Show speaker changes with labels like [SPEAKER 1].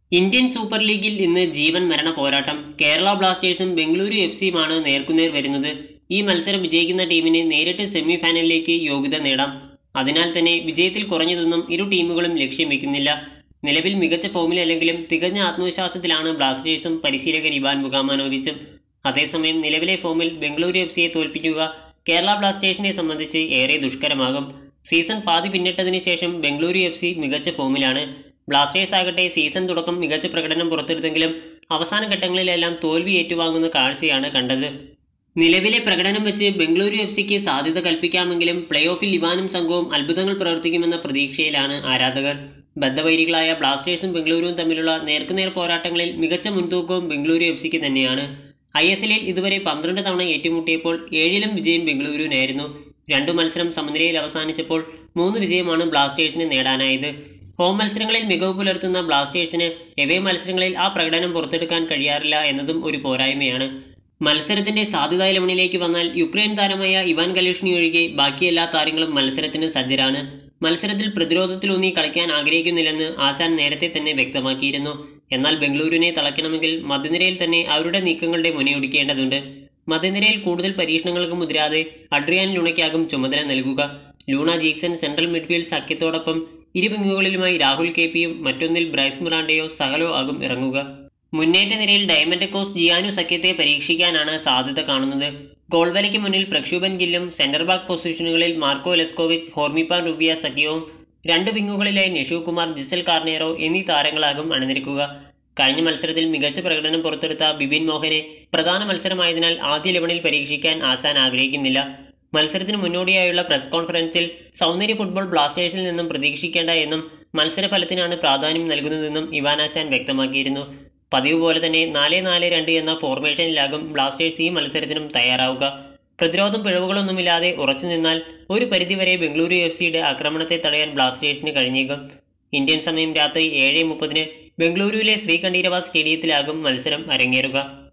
[SPEAKER 1] Indian super ലീഗിൽ ഇന്ന് ജീവൻ മരണ പോരാട്ടം കേരള ബ്ലാസ്റ്റേഴ്സും ബംഗളൂരു എഫ് സിയുമാണ് നേർക്കുനേർ വരുന്നത് ഈ മത്സരം വിജയിക്കുന്ന ടീമിന് നേരിട്ട് സെമി ഫൈനലിലേക്ക് യോഗ്യത നേടാം അതിനാൽ തന്നെ വിജയത്തിൽ കുറഞ്ഞതൊന്നും ഇരു ടീമുകളും ലക്ഷ്യം വെക്കുന്നില്ല നിലവിൽ മികച്ച ഫോമിലല്ലെങ്കിലും തികഞ്ഞ ആത്മവിശ്വാസത്തിലാണ് ബ്ലാസ്റ്റേഴ്സും പരിശീലകൻ ഇവാൻ മുഖാമാനോവിച്ചും അതേസമയം നിലവിലെ ഫോമിൽ ബംഗളൂരു എഫ് സിയെ തോൽപ്പിക്കുക കേരള ബ്ലാസ്റ്റേഴ്സിനെ സംബന്ധിച്ച് ഏറെ ദുഷ്കരമാകും സീസൺ പാതി പിന്നിട്ടതിന് ശേഷം ബംഗളൂരു എഫ് സി മികച്ച ഫോമിലാണ് ബ്ലാസ്റ്റേഴ്സ് ആകട്ടെ സീസൺ തുടക്കം മികച്ച പ്രകടനം പുറത്തെടുത്തെങ്കിലും അവസാന ഘട്ടങ്ങളിലെല്ലാം തോൽവി ഏറ്റുവാങ്ങുന്ന കാഴ്ചയാണ് കണ്ടത് നിലവിലെ പ്രകടനം വെച്ച് ബംഗളൂരു എഫ് സിക്ക് സാധ്യത കൽപ്പിക്കാമെങ്കിലും പ്ലേ ഓഫിൽ ഇവാനും സംഘവും അത്ഭുതങ്ങൾ പ്രവർത്തിക്കുമെന്ന പ്രതീക്ഷയിലാണ് ആരാധകർ ബദ്ധവൈരികളായ ബ്ലാസ്റ്റേഴ്സും ബംഗളൂരുവും തമ്മിലുള്ള നേർക്കുനേർ പോരാട്ടങ്ങളിൽ മികച്ച മുൻതൂക്കവും ബംഗളൂരു എഫ് സിക്ക് തന്നെയാണ് ഐ എസ് എല്ലിൽ ഇതുവരെ പന്ത്രണ്ട് തവണ ഏറ്റുമുട്ടിയപ്പോൾ ഏഴിലും വിജയം ബംഗളൂരുവിനായിരുന്നു രണ്ടു മത്സരം സമനിലയിൽ അവസാനിച്ചപ്പോൾ മൂന്ന് വിജയമാണ് ബ്ലാസ്റ്റേഴ്സിന് നേടാനായത് ഹോം മത്സരങ്ങളിൽ മികവ് പുലർത്തുന്ന ബ്ലാസ്റ്റേഴ്സിന് എവേ മത്സരങ്ങളിൽ ആ പ്രകടനം പുറത്തെടുക്കാൻ കഴിയാറില്ല എന്നതും ഒരു പോരായ്മയാണ് മത്സരത്തിന്റെ സാധ്യതാ ഇലവനിലേക്ക് വന്നാൽ യുക്രൈൻ താരമായ ഇവാൻ കലൂഷ്നി ഒഴികെ ബാക്കി എല്ലാ താരങ്ങളും മത്സരത്തിന് സജ്ജരാണ് മത്സരത്തിൽ പ്രതിരോധത്തിലൂന്നി കളിക്കാൻ ആഗ്രഹിക്കുന്നില്ലെന്ന് ആശാൻ നേരത്തെ തന്നെ വ്യക്തമാക്കിയിരുന്നു എന്നാൽ ബംഗളൂരുവിനെ തളയ്ക്കണമെങ്കിൽ മധ്യനിരയിൽ തന്നെ അവരുടെ നീക്കങ്ങളുടെ മുനയൊടിക്കേണ്ടതുണ്ട് മധ്യനിരയിൽ കൂടുതൽ പരീക്ഷണങ്ങൾക്ക് മുതിരാതെ അഡ്രിയാൻ ലൂണയ്ക്കാകും ചുമതല നൽകുക ലൂണ ജീക്സൺ സെൻട്രൽ മിഡ്ഫീൽഡ് സഖ്യത്തോടൊപ്പം ഇരു വിങ്ങുകളിലുമായി രാഹുൽ കെ പിയും മറ്റൊന്നിൽ ബ്രൈസ് മുറാണ്ടയോ സഹലോ ആകും ഇറങ്ങുക മുന്നേറ്റ നിരയിൽ ഡയമണ്ട് കോസ് ജിയാനു സഖ്യത്തെ പരീക്ഷിക്കാനാണ് സാധ്യത കാണുന്നത് ഗോൾവലയ്ക്ക് മുന്നിൽ പ്രക്ഷുഭൻ ഗില്ലും സെന്റർ ബാക്ക് പൊസിഷനുകളിൽ മാർക്കോ ലെസ്കോവിച്ച് ഹോർമിപ്പാൻ റുബിയ സഖ്യവും രണ്ട് വിങ്ങുകളിലായി നിഷു കുമാർ ജിസൽ കാർണേറോ എന്നീ താരങ്ങളാകും അണിനിരക്കുക കഴിഞ്ഞ മത്സരത്തിൽ മികച്ച പ്രകടനം പുറത്തെടുത്ത ബിപിൻ മോഹനെ പ്രധാന മത്സരമായതിനാൽ ആദ്യ ലെവണിൽ പരീക്ഷിക്കാൻ ആസാൻ ആഗ്രഹിക്കുന്നില്ല മത്സരത്തിന് മുന്നോടിയായുള്ള പ്രസ് കോൺഫറൻസിൽ സൗന്ദര്യ ഫുട്ബോൾ ബ്ലാസ്റ്റേഴ്സിൽ നിന്നും പ്രതീക്ഷിക്കേണ്ട എന്നും മത്സരഫലത്തിനാണ് പ്രാധാന്യം നൽകുന്നതെന്നും ഇവാനാശാൻ വ്യക്തമാക്കിയിരുന്നു പതിവ് പോലെ തന്നെ നാല് നാല് രണ്ട് എന്ന ഫോർമേഷനിലാകും ബ്ലാസ്റ്റേഴ്സ് ഈ മത്സരത്തിനും തയ്യാറാവുക പ്രതിരോധം പിഴവുകളൊന്നുമില്ലാതെ ഉറച്ചു നിന്നാൽ ഒരു പരിധിവരെ ബംഗളൂരു എഫ് സിയുടെ ആക്രമണത്തെ തടയാൻ ബ്ലാസ്റ്റേഴ്സിന് കഴിഞ്ഞേക്കും ഇന്ത്യൻ സമയം രാത്രി ഏഴ് മുപ്പതിന് ബംഗളൂരുവിലെ ശ്രീകണ്ഠീരവ സ്റ്റേഡിയത്തിലാകും മത്സരം അരങ്ങേറുക